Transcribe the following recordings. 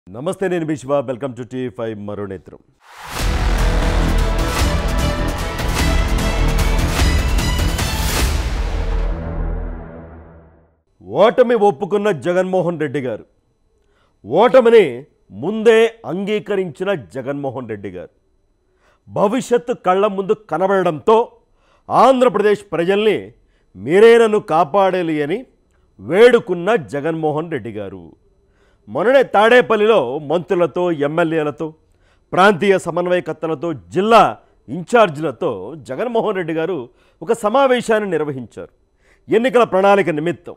నమస్తే నేను Biswa welcome to T five మరో నేత్రం ఓటమి ఒప్పుకున్న జగన్మోహన్ రెడ్డి గారు ఓటమిని ముందే అంగీకరించిన జగన్మోహన్ రెడ్డి గారు భవిష్యత్తు కళ్ళ ముందు కనబడడంతో ఆంధ్రప్రదేశ్ ప్రజల్ని మీరే నన్ను కాపాడాలి అని వేడుకున్న జగన్మోహన్ రెడ్డి గారు మొన్ననే తాడేపల్లిలో మంత్రులతో ఎమ్మెల్యేలతో ప్రాంతీయ సమన్వయకర్తలతో జిల్లా ఇన్ఛార్జీలతో జగన్మోహన్ రెడ్డి గారు ఒక సమావేశాన్ని నిర్వహించారు ఎన్నికల ప్రణాళిక నిమిత్తం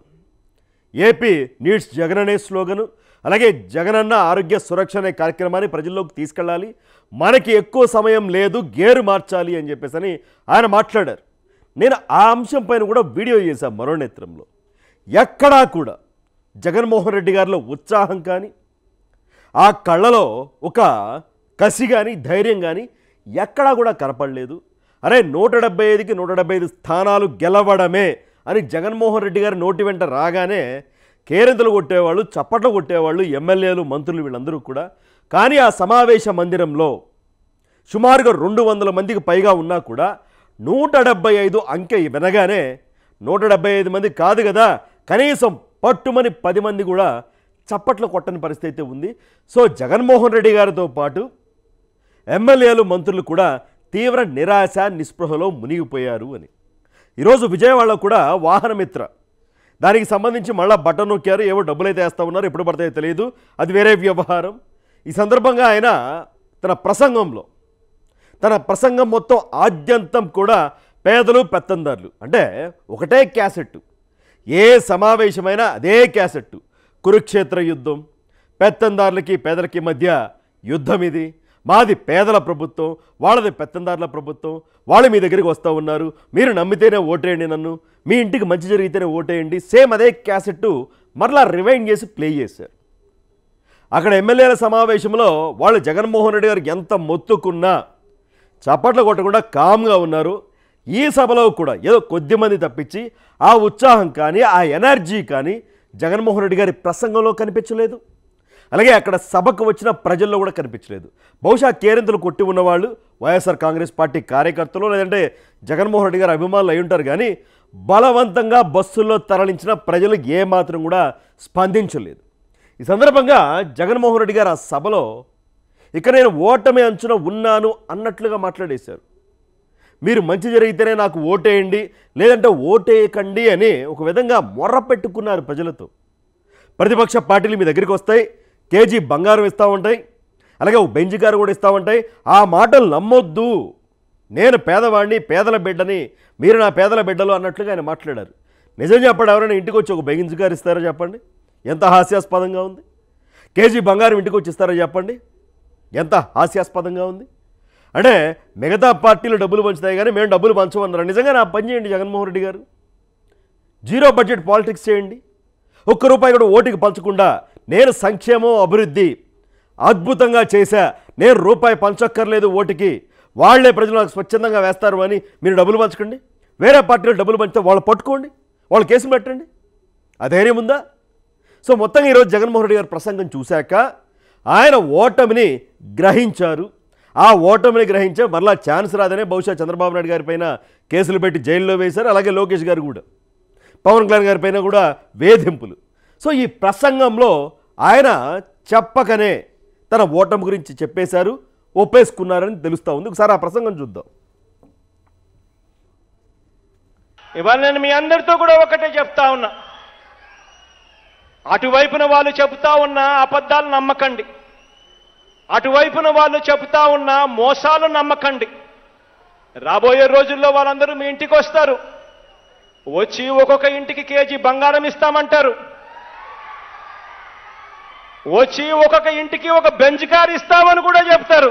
ఏపీ నీడ్స్ జగన్ అనే స్లోగను అలాగే జగనన్న ఆరోగ్య సురక్ష అనే కార్యక్రమాన్ని ప్రజల్లోకి తీసుకెళ్ళాలి మనకి ఎక్కువ సమయం లేదు గేరు మార్చాలి అని చెప్పేసి అని ఆయన మాట్లాడారు నేను ఆ అంశం పైన కూడా వీడియో చేశాను మరో నేత్రంలో ఎక్కడా కూడా జగన్మోహన్ రెడ్డి గారిలో ఉత్సాహం కానీ ఆ కళ్ళలో ఒక కసి కానీ ధైర్యం కానీ ఎక్కడా కూడా కనపడలేదు అరే నూట డెబ్బై ఐదుకి నూట డెబ్బై ఐదు స్థానాలు గెలవడమే అని జగన్మోహన్ రెడ్డి గారి నోటి వెంట రాగానే కేరింతలు కొట్టేవాళ్ళు చప్పట్లు కొట్టేవాళ్ళు ఎమ్మెల్యేలు మంత్రులు వీళ్ళందరూ కూడా కానీ ఆ సమావేశ మందిరంలో సుమారుగా రెండు వందల మందికి పైగా ఉన్నా కూడా నూట డెబ్బై ఐదు అంకె వినగానే నూట డెబ్బై ఐదు మంది కాదు కదా కనీసం పట్టుమని పది మంది కూడా చప్పట్లు కొట్టని పరిస్థితి అయితే ఉంది సో జగన్మోహన్ రెడ్డి గారితో పాటు ఎమ్మెల్యేలు మంత్రులు కూడా తీవ్ర నిరాశ నిస్పృహలో మునిగిపోయారు అని ఈరోజు విజయవాడలో కూడా వాహనమిత్ర దానికి సంబంధించి మళ్ళీ బటన్ నొక్కారు ఏవో డబ్బులు అయితే వేస్తూ ఉన్నారు ఎప్పుడు పడతాయో తెలియదు అది వేరే వ్యవహారం ఈ సందర్భంగా ఆయన తన ప్రసంగంలో తన ప్రసంగం మొత్తం ఆద్యంతం కూడా పేదలు పెత్తందారులు అంటే ఒకటే క్యాసెట్ ఏ సమావేశమైనా అదే క్యాసెట్ కురుక్షేత్ర యుద్ధం పెత్తందారులకి పేదలకి మధ్య యుద్ధం ఇది మాది పేదల ప్రభుత్వం వాళ్ళది పెత్తందారుల ప్రభుత్వం వాళ్ళు మీ దగ్గరికి వస్తూ ఉన్నారు మీరు నమ్మితేనే ఓటేయండి నన్ను మీ ఇంటికి మంచి జరిగితేనే ఓటేయండి సేమ్ అదే క్యాసెట్ మరలా రివైండ్ చేసి ప్లే చేశారు అక్కడ ఎమ్మెల్యేల సమావేశంలో వాళ్ళు జగన్మోహన్ రెడ్డి గారికి ఎంత మొత్తుకున్నా చప్పట్లు కొట్టకుండా కామ్గా ఉన్నారు ఈ సభలో కూడా ఏదో కొద్దిమంది తప్పించి ఆ ఉత్సాహం కానీ ఆ ఎనర్జీ కానీ జగన్మోహన్ రెడ్డి గారి ప్రసంగంలో కనిపించలేదు అలాగే అక్కడ సభకు వచ్చిన ప్రజల్లో కూడా కనిపించలేదు బహుశా కేరింతలు కొట్టి ఉన్నవాళ్ళు వైఎస్ఆర్ కాంగ్రెస్ పార్టీ కార్యకర్తలు లేదంటే జగన్మోహన్ రెడ్డి గారి అభిమానులు అయి ఉంటారు కానీ బలవంతంగా బస్సుల్లో తరలించిన ప్రజలు ఏమాత్రం కూడా స్పందించలేదు ఈ సందర్భంగా జగన్మోహన్ రెడ్డి గారు ఆ సభలో ఇక నేను ఓటమి అంచున ఉన్నాను అన్నట్లుగా మాట్లాడేశారు మీరు మంచి జరిగితేనే నాకు ఓటేయండి లేదంటే ఓటేయకండి అని ఒక విధంగా మొర్ర పెట్టుకున్నారు ప్రజలతో ప్రతిపక్ష పార్టీలు మీ దగ్గరికి వస్తాయి కేజీ బంగారం ఇస్తూ ఉంటాయి అలాగే ఒక బెంచ్ కారు కూడా ఇస్తూ ఉంటాయి ఆ మాటలు నమ్మొద్దు నేను పేదవాడిని పేదల బిడ్డని మీరు నా పేదల బిడ్డలు అన్నట్లుగా ఆయన మాట్లాడారు నిజం చెప్పండి ఎవరైనా ఇంటికి వచ్చి ఒక బెంచ్ కారు ఇస్తారో చెప్పండి ఎంత హాస్యాస్పదంగా ఉంది కేజీ బంగారం ఇంటికి వచ్చి ఇస్తారో చెప్పండి ఎంత హాస్యాస్పదంగా ఉంది అంటే మిగతా పార్టీలు డబ్బులు పంచుతాయి కానీ మేము డబ్బులు పంచమన్నారు నిజంగా నా పని చేయండి జగన్మోహన్ రెడ్డి గారు జీరో బడ్జెట్ పాలిటిక్స్ చేయండి ఒక్క రూపాయి కూడా ఓటుకి పంచకుండా నేను సంక్షేమం అభివృద్ధి అద్భుతంగా చేశా నేను రూపాయి పంచక్కర్లేదు ఓటుకి వాళ్ళే ప్రజలు నాకు స్వచ్ఛందంగా వేస్తారు అని మీరు డబ్బులు పంచకండి వేరే పార్టీలు డబ్బులు పంచితే వాళ్ళు పట్టుకోండి వాళ్ళు కేసులు పెట్టండి ఆ ధైర్యం ఉందా సో మొత్తంగా ఈరోజు జగన్మోహన్ రెడ్డి గారి ప్రసంగం చూశాక ఆయన ఓటమిని గ్రహించారు ఆ ఓటమిని గ్రహించే మరలా ఛాన్స్ రాదనే బహుశా చంద్రబాబు నాయుడు గారి పైన కేసులు పెట్టి జైల్లో వేశారు అలాగే లోకేష్ గారు కూడా పవన్ కళ్యాణ్ గారి పైన కూడా వేధింపులు సో ఈ ప్రసంగంలో ఆయన చెప్పకనే తన ఓటమి గురించి చెప్పేశారు ఒప్పేసుకున్నారని తెలుస్తూ ఉంది ఒకసారి ఆ ప్రసంగం చూద్దాం ఇవాళ నేను మీ అందరితో కూడా ఒకటే చెప్తా ఉన్నా అటువైపున వాళ్ళు చెబుతా ఉన్న అబద్ధాలు నమ్మకండి అటువైపున వాళ్ళు చెబుతా ఉన్న మోసాలు నమ్మకండి రాబోయే రోజుల్లో వాళ్ళందరూ మీ ఇంటికి వస్తారు వచ్చి ఒక్కొక్క ఇంటికి కేజీ బంగారం ఇస్తామంటారు వచ్చి ఒక్కొక్క ఇంటికి ఒక బెంచ్ కార్ ఇస్తామని కూడా చెప్తారు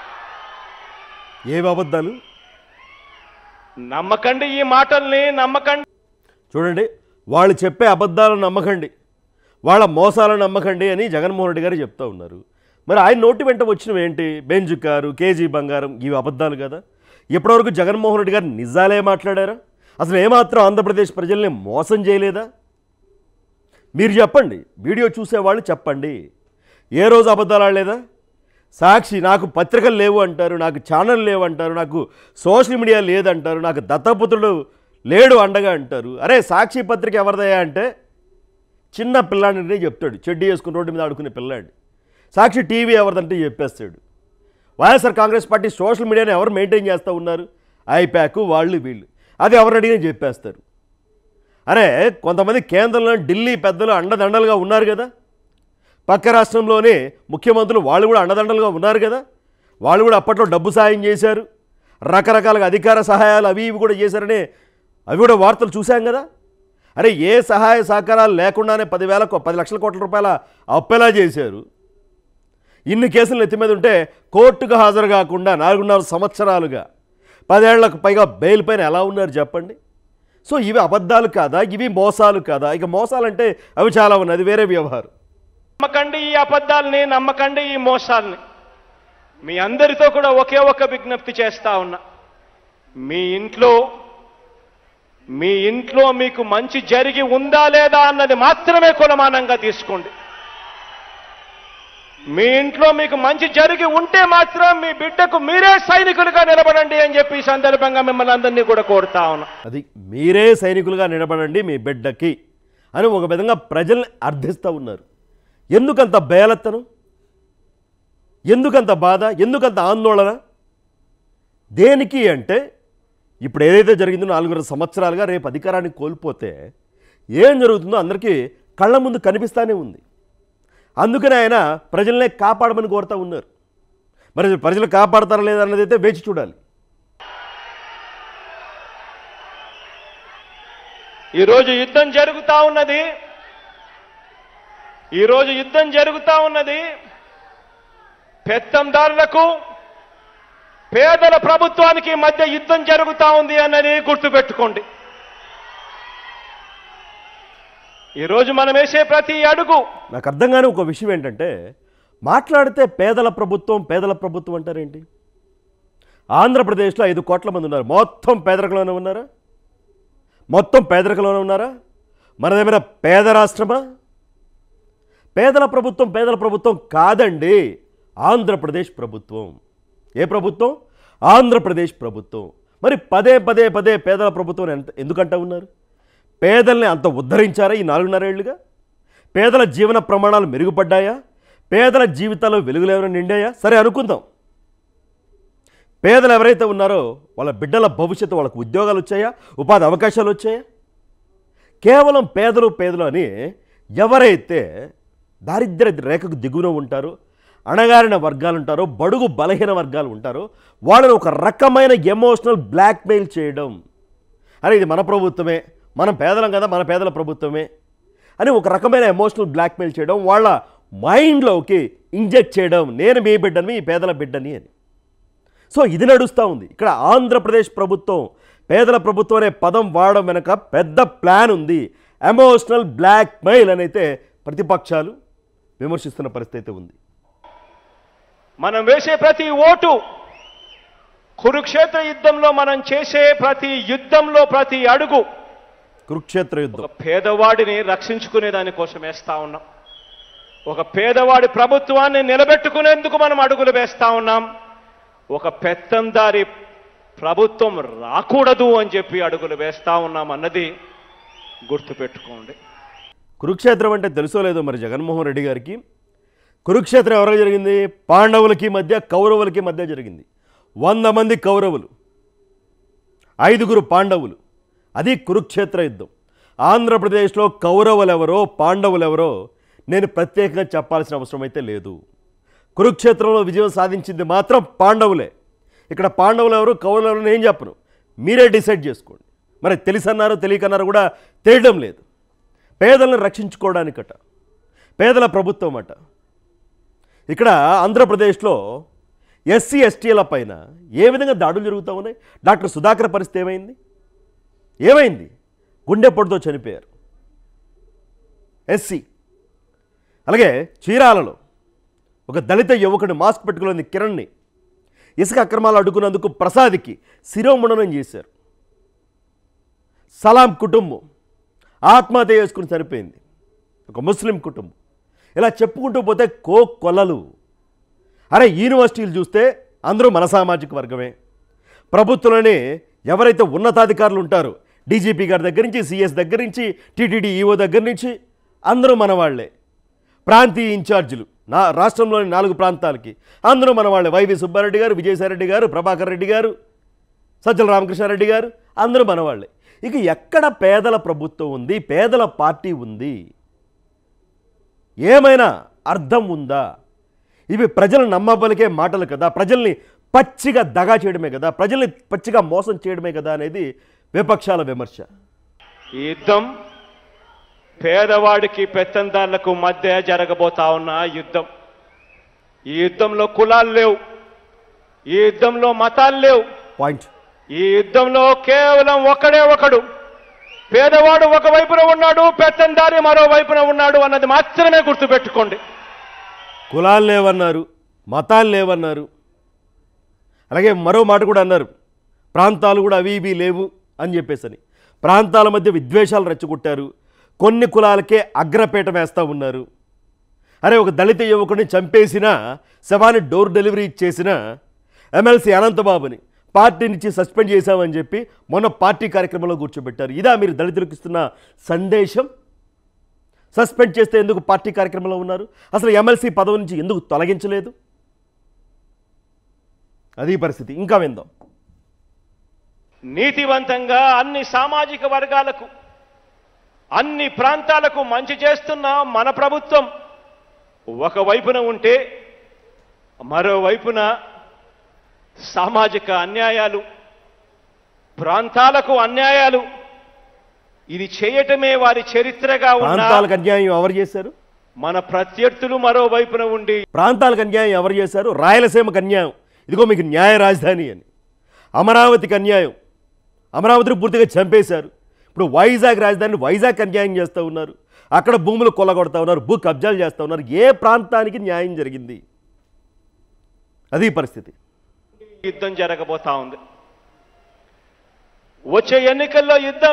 ఏవి అబద్ధాలు నమ్మకండి ఈ మాటల్ని నమ్మకండి చూడండి వాళ్ళు చెప్పే అబద్ధాలను నమ్మకండి వాళ్ళ మోసాలను నమ్మకండి అని జగన్మోహన్ రెడ్డి గారు చెప్తా ఉన్నారు మరి ఆయన నోటి వెంట వచ్చినవి ఏంటి బెంజ్ కారు కేజీ బంగారం ఇవి అబద్ధాలు కదా ఇప్పటివరకు జగన్మోహన్ రెడ్డి గారు నిజాలే మాట్లాడారా అసలు ఏమాత్రం ఆంధ్రప్రదేశ్ ప్రజల్ని మోసం చేయలేదా మీరు చెప్పండి వీడియో చూసేవాళ్ళు చెప్పండి ఏ రోజు అబద్ధాలు ఆడలేదా సాక్షి నాకు పత్రికలు లేవు అంటారు నాకు ఛానల్ లేవు అంటారు నాకు సోషల్ మీడియా లేదంటారు నాకు దత్తపుత్రుడు లేడు అండగా అంటారు అరే సాక్షి పత్రిక ఎవరిదయ్యా అంటే చిన్న పిల్లాడిని చెప్తాడు చెడ్డి వేసుకుని రోడ్డు మీద ఆడుకునే పిల్లాడు సాక్షి టీవీ ఎవరిదంటే చెప్పేస్తాడు వైఎస్ఆర్ కాంగ్రెస్ పార్టీ సోషల్ మీడియాని ఎవరు మెయింటైన్ చేస్తూ ఉన్నారు ఐప్యాక్ వాళ్ళు వీళ్ళు అది ఎవరు అడిగినా చెప్పేస్తారు అరే కొంతమంది కేంద్రంలో ఢిల్లీ పెద్దలు అండదండలుగా ఉన్నారు కదా పక్క రాష్ట్రంలోనే ముఖ్యమంత్రులు వాళ్ళు కూడా అండదండలుగా ఉన్నారు కదా వాళ్ళు కూడా అప్పట్లో డబ్బు సాయం చేశారు రకరకాలుగా అధికార సహాయాలు అవి ఇవి కూడా చేశారని అవి కూడా వార్తలు చూశాం కదా అరే ఏ సహాయ సహకారాలు లేకుండానే పదివేల కో- పది లక్షల కోట్ల రూపాయల అప్పెలా చేశారు ఇన్ని కేసులు ఎత్తి మీద ఉంటే కోర్టుకు హాజరు కాకుండా నాలుగున్నర సంవత్సరాలుగా పదేళ్లకు పైగా బెయిల్ పైన ఎలా ఉన్నారు చెప్పండి సో ఇవి అబద్ధాలు కాదా ఇవి మోసాలు కాదా ఇక మోసాలంటే అవి చాలా ఉన్నాయి అది వేరే వ్యవహారం నమ్మకండి ఈ అబద్ధాలని నమ్మకండి ఈ మోసాల్ని మీ అందరితో కూడా ఒకే ఒక విజ్ఞప్తి చేస్తా ఉన్నా మీ ఇంట్లో మీ ఇంట్లో మీకు మంచి జరిగి ఉందా లేదా అన్నది మాత్రమే కులమానంగా తీసుకోండి మీ ఇంట్లో మీకు మంచి జరిగి ఉంటే మాత్రం మీ బిడ్డకు మీరే సైనికులుగా నిలబడండి అని చెప్పి ఈ సందర్భంగా మిమ్మల్ని అందరినీ కూడా కోరుతా ఉన్నా అది మీరే సైనికులుగా నిలబడండి మీ బిడ్డకి అని ఒక విధంగా ప్రజల్ని అర్థిస్తూ ఉన్నారు ఎందుకంత బేలత్తనం ఎందుకంత బాధ ఎందుకంత ఆందోళన దేనికి అంటే ఇప్పుడు ఏదైతే జరిగిందో నాలుగున్నర సంవత్సరాలుగా రేపు అధికారాన్ని కోల్పోతే ఏం జరుగుతుందో అందరికీ కళ్ళ ముందు కనిపిస్తానే ఉంది అందుకనే ఆయన ప్రజల్నే కాపాడమని కోరుతూ ఉన్నారు మరి ప్రజలు కాపాడతారా లేదా అన్నది అయితే వేచి చూడాలి ఈరోజు యుద్ధం జరుగుతా ఉన్నది ఈరోజు యుద్ధం జరుగుతా ఉన్నది పెత్తందారులకు పేదల ప్రభుత్వానికి మధ్య యుద్ధం జరుగుతా ఉంది అన్నది గుర్తుపెట్టుకోండి ఈరోజు మనం వేసే ప్రతి అడుగు నాకు అర్థం కాని ఒక విషయం ఏంటంటే మాట్లాడితే పేదల ప్రభుత్వం పేదల ప్రభుత్వం అంటారేంటి ఆంధ్రప్రదేశ్లో ఐదు కోట్ల మంది ఉన్నారు మొత్తం పేదరికంలోనే ఉన్నారా మొత్తం పేదరికంలోనే ఉన్నారా మనదేమైనా పేద రాష్ట్రమా పేదల ప్రభుత్వం పేదల ప్రభుత్వం కాదండి ఆంధ్రప్రదేశ్ ప్రభుత్వం ఏ ప్రభుత్వం ఆంధ్రప్రదేశ్ ప్రభుత్వం మరి పదే పదే పదే పేదల ప్రభుత్వం ఎంత ఎందుకంటా ఉన్నారు పేదల్ని అంత ఉద్ధరించారా ఈ నాలుగున్నరేళ్లుగా పేదల జీవన ప్రమాణాలు మెరుగుపడ్డాయా పేదల జీవితాల్లో వెలుగులు ఎవరైనా నిండాయా సరే అనుకుందాం పేదలు ఎవరైతే ఉన్నారో వాళ్ళ బిడ్డల భవిష్యత్తు వాళ్ళకు ఉద్యోగాలు వచ్చాయా ఉపాధి అవకాశాలు వచ్చాయా కేవలం పేదలు పేదలు అని ఎవరైతే దారిద్ర్య రేఖకు దిగువన ఉంటారో అణగారిన వర్గాలు ఉంటారో బడుగు బలహీన వర్గాలు ఉంటారో వాళ్ళని ఒక రకమైన ఎమోషనల్ బ్లాక్మెయిల్ చేయడం అరే ఇది మన ప్రభుత్వమే మనం పేదలం కదా మన పేదల ప్రభుత్వమే అని ఒక రకమైన ఎమోషనల్ బ్లాక్మెయిల్ చేయడం వాళ్ళ మైండ్లోకి ఇంజెక్ట్ చేయడం నేను మీ బిడ్డని మీ పేదల బిడ్డని అని సో ఇది నడుస్తూ ఉంది ఇక్కడ ఆంధ్రప్రదేశ్ ప్రభుత్వం పేదల ప్రభుత్వం అనే పదం వాడడం వెనక పెద్ద ప్లాన్ ఉంది ఎమోషనల్ బ్లాక్ మెయిల్ అని అయితే ప్రతిపక్షాలు విమర్శిస్తున్న పరిస్థితి ఉంది మనం వేసే ప్రతి ఓటు కురుక్షేత్ర యుద్ధంలో మనం చేసే ప్రతి యుద్ధంలో ప్రతి అడుగు కురుక్షేత్ర ఒక యుద్ధం పేదవాడిని రక్షించుకునే దానికోసం వేస్తా ఉన్నాం ఒక పేదవాడి ప్రభుత్వాన్ని నిలబెట్టుకునేందుకు మనం అడుగులు వేస్తా ఉన్నాం ఒక పెత్తందారి ప్రభుత్వం రాకూడదు అని చెప్పి అడుగులు వేస్తా ఉన్నాం అన్నది గుర్తుపెట్టుకోండి కురుక్షేత్రం అంటే తెలుసో లేదో మరి జగన్మోహన్ రెడ్డి గారికి కురుక్షేత్రం ఎవరికి జరిగింది పాండవులకి మధ్య కౌరవులకి మధ్య జరిగింది వంద మంది కౌరవులు ఐదుగురు పాండవులు అది కురుక్షేత్ర యుద్ధం ఆంధ్రప్రదేశ్లో కౌరవులు ఎవరో పాండవులు ఎవరో నేను ప్రత్యేకంగా చెప్పాల్సిన అవసరం అయితే లేదు కురుక్షేత్రంలో విజయం సాధించింది మాత్రం పాండవులే ఇక్కడ పాండవులు ఎవరు కౌరవులు ఎవరు నేను చెప్పను మీరే డిసైడ్ చేసుకోండి మరి తెలిసన్నారో తెలియకన్నారో కూడా తెలియడం లేదు పేదలను రక్షించుకోవడానికట పేదల ప్రభుత్వం అట ఇక్కడ ఆంధ్రప్రదేశ్లో ఎస్సీ ఎస్టీల పైన ఏ విధంగా దాడులు జరుగుతూ ఉన్నాయి డాక్టర్ సుధాకర్ పరిస్థితి ఏమైంది ఏమైంది గుండెపోటుతో చనిపోయారు ఎస్సీ అలాగే చీరాలలో ఒక దళిత యువకుడు మాస్క్ పెట్టుకుని కిరణ్ని ఇసుక అక్రమాలు అడ్డుకున్నందుకు ప్రసాద్కి శిరోముండనం చేశారు సలాం కుటుంబం ఆత్మహత్య చేసుకుని చనిపోయింది ఒక ముస్లిం కుటుంబం ఇలా చెప్పుకుంటూ పోతే కో కొలలు అరే యూనివర్సిటీలు చూస్తే అందరూ మన సామాజిక వర్గమే ప్రభుత్వంలోనే ఎవరైతే ఉన్నతాధికారులు ఉంటారో డీజీపీ గారి దగ్గర నుంచి సిఎస్ దగ్గర నుంచి టీటీడీ ఈఓ దగ్గర నుంచి అందరూ మన వాళ్ళే ప్రాంతీయ ఇన్ఛార్జీలు నా రాష్ట్రంలోని నాలుగు ప్రాంతాలకి అందరూ మన వాళ్ళే వైవి సుబ్బారెడ్డి గారు విజయసాయిరెడ్డి గారు ప్రభాకర్ రెడ్డి గారు సజ్జల రామకృష్ణారెడ్డి గారు అందరూ మన వాళ్ళే ఇక ఎక్కడ పేదల ప్రభుత్వం ఉంది పేదల పార్టీ ఉంది ఏమైనా అర్థం ఉందా ఇవి ప్రజలు నమ్మబలికే మాటలు కదా ప్రజల్ని పచ్చిగా దగా చేయడమే కదా ప్రజల్ని పచ్చిగా మోసం చేయడమే కదా అనేది విపక్షాల విమర్శ ఈ యుద్ధం పేదవాడికి పెత్తందారులకు మధ్య జరగబోతా ఉన్న యుద్ధం ఈ యుద్ధంలో కులాలు లేవు ఈ యుద్ధంలో మతాలు లేవు పాయింట్ ఈ యుద్ధంలో కేవలం ఒకడే ఒకడు పేదవాడు ఒక వైపున ఉన్నాడు పెత్తందారి మరో వైపున ఉన్నాడు అన్నది మాత్రమే గుర్తుపెట్టుకోండి కులాలు లేవన్నారు మతాలు లేవన్నారు అలాగే మరో మాట కూడా అన్నారు ప్రాంతాలు కూడా అవి ఇవి లేవు అని చెప్పేసని ప్రాంతాల మధ్య విద్వేషాలు రెచ్చగొట్టారు కొన్ని కులాలకే అగ్రపీట వేస్తూ ఉన్నారు అరే ఒక దళిత యువకుడిని చంపేసిన శవాన్ని డోర్ డెలివరీ ఇచ్చేసిన ఎమ్మెల్సీ అనంతబాబుని పార్టీ నుంచి సస్పెండ్ చేశామని చెప్పి మొన్న పార్టీ కార్యక్రమంలో కూర్చోబెట్టారు ఇదా మీరు దళితులకు ఇస్తున్న సందేశం సస్పెండ్ చేస్తే ఎందుకు పార్టీ కార్యక్రమంలో ఉన్నారు అసలు ఎమ్మెల్సీ పదవి నుంచి ఎందుకు తొలగించలేదు అది పరిస్థితి ఇంకా విందాం నీతివంతంగా అన్ని సామాజిక వర్గాలకు అన్ని ప్రాంతాలకు మంచి చేస్తున్న మన ప్రభుత్వం ఒకవైపున ఉంటే మరోవైపున సామాజిక అన్యాయాలు ప్రాంతాలకు అన్యాయాలు ఇది చేయటమే వారి చరిత్రగా ఉన్న ప్రాంతాలకు అన్యాయం ఎవరు చేశారు మన ప్రత్యర్థులు మరోవైపున ఉండి ప్రాంతాలకు అన్యాయం ఎవరు చేశారు రాయలసీమకు అన్యాయం ఇదిగో మీకు న్యాయ రాజధాని అని అమరావతికి అన్యాయం అమరావతిని పూర్తిగా చంపేశారు ఇప్పుడు వైజాగ్ రాజధానిని వైజాగ్ అన్యాయం చేస్తూ ఉన్నారు అక్కడ భూములు కొల్లగొడతా ఉన్నారు భూ కబ్జాలు చేస్తూ ఉన్నారు ఏ ప్రాంతానికి న్యాయం జరిగింది అది పరిస్థితి యుద్ధం జరగబోతా ఉంది వచ్చే ఎన్నికల్లో యుద్ధం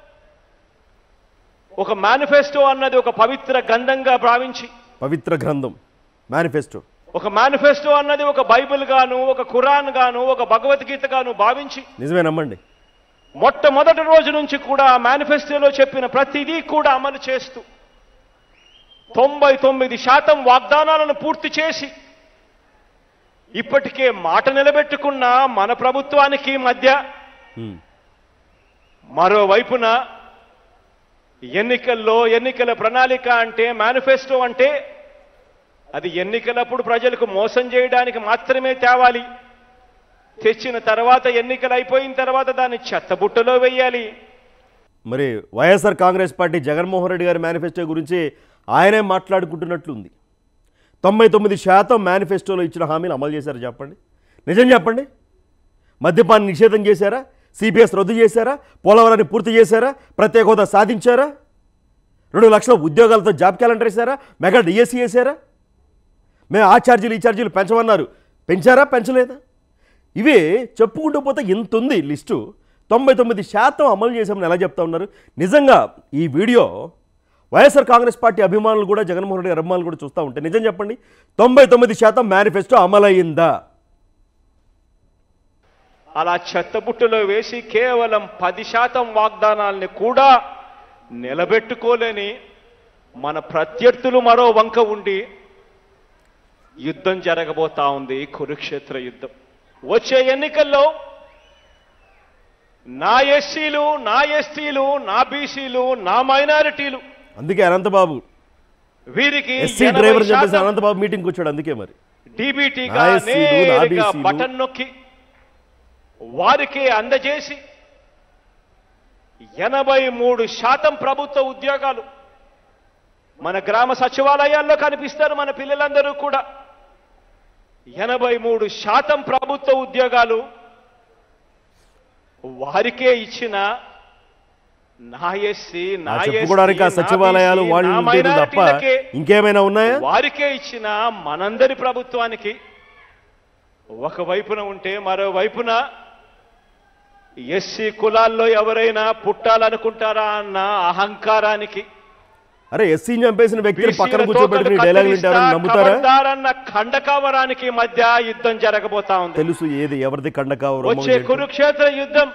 ఒక మేనిఫెస్టో అన్నది ఒక పవిత్ర గంధంగా భావించి పవిత్ర గ్రంథం మేనిఫెస్టో ఒక మేనిఫెస్టో అన్నది ఒక బైబిల్ గాను ఒక ఖురాన్ గాను ఒక భగవద్గీత గాను భావించి నిజమే నమ్మండి మొట్టమొదటి రోజు నుంచి కూడా ఆ మేనిఫెస్టోలో చెప్పిన ప్రతిదీ కూడా అమలు చేస్తూ తొంభై తొమ్మిది శాతం వాగ్దానాలను పూర్తి చేసి ఇప్పటికే మాట నిలబెట్టుకున్న మన ప్రభుత్వానికి మధ్య హ్మ్. మరోవైపున ఎన్నికల్లో ఎన్నికల ప్రణాళిక అంటే మేనిఫెస్టో అంటే అది ఎన్నికలప్పుడు ప్రజలకు మోసం చేయడానికి మాత్రమే తేవాలి తెచ్చిన తర్వాత ఎన్నికలు అయిపోయిన తర్వాత దాన్ని చెత్తబుట్టలో వెయ్యాలి మరి వైఎస్ఆర్ కాంగ్రెస్ పార్టీ జగన్మోహన్ రెడ్డి గారి మేనిఫెస్టో గురించి ఆయనే మాట్లాడుకుంటున్నట్లుంది తొంభై తొమ్మిది శాతం మేనిఫెస్టోలో ఇచ్చిన హామీలు అమలు చేశారు చెప్పండి నిజం చెప్పండి మద్యపాన్ని నిషేధం చేశారా సిపిఎస్ రద్దు చేశారా పోలవరాన్ని పూర్తి చేశారా ప్రత్యేక హోదా సాధించారా రెండు లక్షల ఉద్యోగాలతో జాబ్ క్యాలెండర్ వేశారా మెగా డిఎస్సీ వేశారా మేము ఆ ఛార్జీలు ఈ ఛార్జీలు పెంచమన్నారు పెంచారా పెంచలేదా ఇవి చెప్పుకుంటూ పోతే ఇంత ఉంది లిస్టు తొంభై తొమ్మిది శాతం అమలు చేశామని ఎలా చెప్తా ఉన్నారు నిజంగా ఈ వీడియో వైఎస్ఆర్ కాంగ్రెస్ పార్టీ అభిమానులు కూడా జగన్మోహన్ రెడ్డి గారి అభిమానులు కూడా చూస్తూ ఉంటే నిజం చెప్పండి తొంభై తొమ్మిది శాతం మేనిఫెస్టో అమలయ్యిందా అలా చెత్తబుట్టలో వేసి కేవలం పది శాతం వాగ్దానాల్ని కూడా నిలబెట్టుకోలేని మన ప్రత్యర్థులు మరో వంక ఉండి యుద్ధం జరగబోతా ఉంది కురుక్షేత్ర యుద్ధం వచ్చే ఎన్నికల్లో నా ఎస్సీలు నా ఎస్టీలు నా బీసీలు నా మైనారిటీలు అందుకే అనంతబాబు వీరికి ఎస్సీ ఎనభై డ్రైవర్ చెప్పేసి శాతం అనంతబాబు మీటింగ్కి వచ్చాడు అందుకే మరి డీబీటీగా నా ఎస్సీలు, నా నేరుగా బీసీలు. బటన్ నొక్కి వారికి అందజేసి ఎనభై మూడు శాతం ప్రభుత్వ ఉద్యోగాలు మన గ్రామ సచివాలయాల్లో కనిపిస్తారు మన పిల్లలందరూ కూడా ఎనభై మూడు శాతం ప్రభుత్వ ఉద్యోగాలు వారికే ఇచ్చిన నా ఎస్సీ ఆ నా చెప్పుకోవడానికి ఆ ఎస్టీ, నా సచివాలయాలు బీసీ, వాళ్ళు నా ఉండేది తప్ప మైనారిటీలకే ఇంకేమైనా ఉన్నాయా వారికే ఇచ్చిన మనందరి ప్రభుత్వానికి ఒకవైపున ఉంటే మరోవైపున ఎస్సీ కులాల్లో ఎవరైనా పుట్టాలనుకుంటారా అన్న అహంకారానికి అరే ఎస్సీని చంపేసిన వ్యక్తిని పక్కన బీసీల కూర్చోబెట్టి తోకలు డైలాగ్ కత్తిరిస్తా, వింటారని నమ్ముతారా ఖబర్దారన్న ఖండకావరానికి మధ్య యుద్ధం జరగబోతా ఉంది తెలుసు ఏది ఎవరిది కండకావరం వచ్చే కురుక్షేత్ర యుద్ధం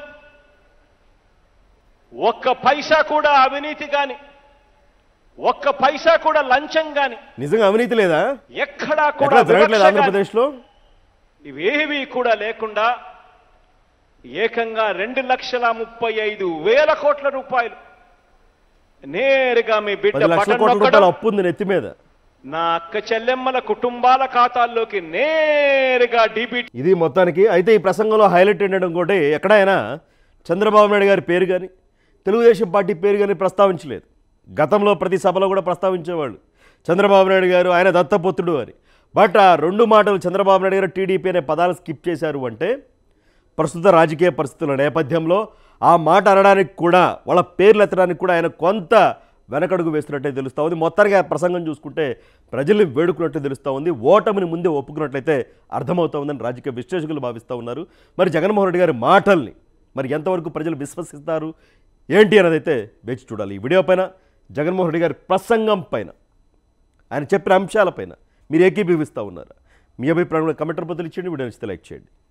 ఒక్క పైసా కూడా అవినీతి గాని ఒక్క పైసా కూడా లంచం గాని నిజంగా అవినీతి లేదా ఎక్కడా కూడా ఎట్లా జరగట్లేదు వివక్ష గాని, ఆంధ్రప్రదేశ్ లో ఇవేవి కూడా లేకుండా ఏకంగా రెండు లక్షల ముప్పై ఐదు వేల కోట్ల రూపాయలు నేరుగా మీ బిడ్డ పది లక్షల బటన్ కోట్ల నొక్కడం, రూపాయలు అప్పు ఉంది నెత్తి మీద నా అక్క చెల్లెమ్మల కుటుంబాల ఖాతాల్లోకి నేరుగా డీబీటీ ఇది మొత్తానికి అయితే ఈ ప్రసంగంలో హైలైట్ ఏంటంటే ఇంకోటి ఎక్కడైనా చంద్రబాబు నాయుడు గారి పేరు కానీ తెలుగుదేశం పార్టీ పేరు కానీ ప్రస్తావించలేదు గతంలో ప్రతి సభలో కూడా ప్రస్తావించేవాళ్ళు చంద్రబాబు నాయుడు గారు ఆయన దత్తపుత్రుడు అని బట్ ఆ రెండు మాటలు చంద్రబాబు నాయుడు గారు టీడీపీ అనే పదాలు స్కిప్ చేశారు అంటే ప్రస్తుత రాజకీయ పరిస్థితుల నేపథ్యంలో ఆ మాట అనడానికి కూడా వాళ్ళ పేర్లు ఎత్తడానికి కూడా ఆయన కొంత వెనకడుగు వేస్తున్నట్టే తెలుస్తూ ఉంది మొత్తానికి ఆ ప్రసంగం చూసుకుంటే ప్రజల్ని వేడుకున్నట్టు తెలుస్తూ ఉంది ఓటమిని ముందే ఒప్పుకున్నట్లయితే అర్థమవుతా ఉందని రాజకీయ విశ్లేషకులు భావిస్తూ ఉన్నారు మరి జగన్మోహన్ రెడ్డి గారి మాటల్ని మరి ఎంతవరకు ప్రజలు విశ్వసిస్తారు ఏంటి అన్నది అయితే వేచి చూడాలి ఈ వీడియో పైన జగన్మోహన్ రెడ్డి గారి ప్రసంగం పైన ఆయన చెప్పిన అంశాలపైన మీరు ఏకీభవిస్తూ ఉన్నారు మీ అభిప్రాయంలో కమెంటర్ బదులు ఇచ్చేయండి వీడియో నచ్చితే లైక్ చేయండి